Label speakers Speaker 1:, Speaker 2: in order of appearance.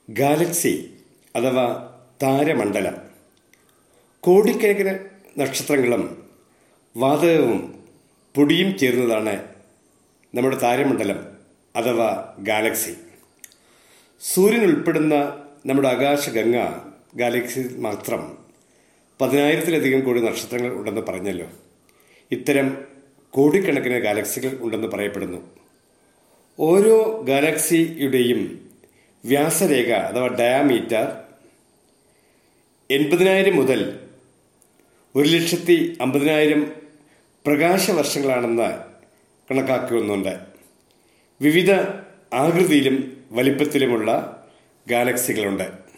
Speaker 1: Galaxy അഥവാ താരമണ്ഡലം കോടിക്കണക്കിന് നക്ഷത്രങ്ങളും വാതകവും പൊടിയും ചേർന്നതാണ് നമ്മുടെ താരമണ്ഡലം അഥവാ ഗാലക്സി സൂര്യൻ ഉൾപ്പെടുന്ന നമ്മുടെ ആകാശഗംഗ ഗാലക്സിയിൽ മാത്രം പതിനായിരത്തിലധികം കോടി നക്ഷത്രങ്ങൾ ഉണ്ടെന്ന് പറഞ്ഞല്ലോ ഇത്തരം കോടിക്കണക്കിന് ഗാലക്സികൾ ഉണ്ടെന്ന് പറയപ്പെടുന്നു ഓരോ ഗാലക്സിയുടെയും വ്യാസരേഖ അഥവാ ഡയാമീറ്റർ എൺപതിനായിരം മുതൽ ഒരു ലക്ഷത്തി അമ്പതിനായിരം പ്രകാശവർഷങ്ങളാണെന്ന് കണക്കാക്കുന്നുണ്ട് വിവിധ ആകൃതിയിലും വലിപ്പത്തിലുമുള്ള ഗാലക്സികളുണ്ട്